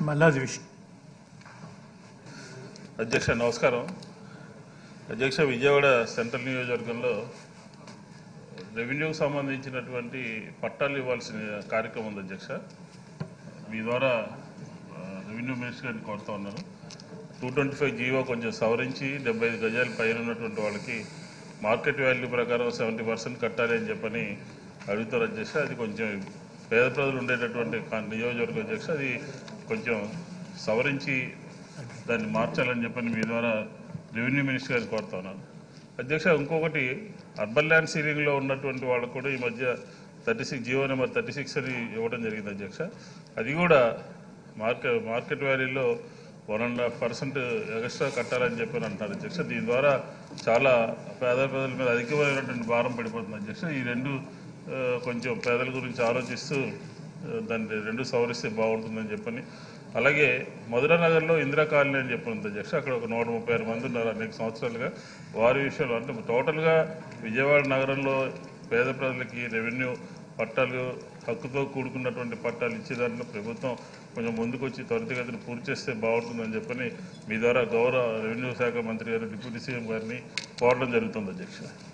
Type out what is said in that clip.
మల్లాది విష్ణు అధ్యక్ష నమస్కారం అధ్యక్ష విజయవాడ సెంట్రల్ నియోజకవర్గంలో రెవెన్యూకి సంబంధించినటువంటి పట్టాలు ఇవ్వాల్సిన కార్యక్రమం ఉంది అధ్యక్ష మీ ద్వారా ఆ, రెవెన్యూ మినిస్టర్ గారిని కోరుతా ఉన్నాను టూ ట్వంటీ ఫైవ్ జీవో కొంచెం సవరించి డెబ్బై ఐదు గజాల పైన ఉన్నటువంటి వాళ్ళకి మార్కెట్ వాల్యూ ప్రకారం సెవెంటీ పర్సెంట్ కట్టాలి అని చెప్పని అడుగుతారు అధ్యక్ష అది కొంచెం పేద ప్రజలు ఉండేటటువంటి కా- నియోజకవర్గ అధ్యక్ష అది కొంచెం సవరించి దాన్ని మార్చాలని చెప్పని మీ ద్వారా రెవెన్యూ మినిస్టర్ గారిని కోరుతా ఉన్నాను అధ్యక్ష ఇంకొకటి అర్బన్ ల్యాండ్ సీలింగ్లో ఉన్నటువంటి వాళ్ళకు కూడా ఈ మధ్య thirty six Jio number thirty six అని ఇవ్వడం జరిగింది అధ్యక్ష అది కూడా మార్కెట్ మార్కెట్ వాల్యూలో one and half percent extra కట్టాలని చెప్పి అంటారు అధ్యక్ష దీని ద్వారా చాలా పేద ప్రజల మీద అధికమైనటువంటి భారం పడిపోతుంది అధ్యక్ష ఈ రెండు ఆ, కొంచెం పేదల గురించి ఆలోచిస్తూ ఆ, దాన్ని రెండు సవరిస్తే బాగుంటుందని చెప్పని అలాగే మధుర నగర్లో ఇందిరా కాలనీ అని చెప్పినంత అధ్యక్ష అక్కడ ఒక నూట ముప్పై ఆరు మంది ఉన్నారు అనేక సంవత్సరాలుగా వారి విషయంలో అంటే టోటల్గా విజయవాడ నగరంలో పేద ప్రజలకి రెవెన్యూ పట్టాలు హక్కుతో కూడుకున్నటువంటి పట్టాలు ఇచ్చేదాంట్లో ప్రభుత్వం కొంచెం ముందుకొచ్చి త్వరితగతిని పూర్తి చేస్తే బాగుంటుందని చెప్పని మీ ద్వారా గౌరవ రెవెన్యూ శాఖ మంత్రి గారు డిప్యూటీ సీఎం గారిని కోరడం జరుగుతుంది అధ్యక్ష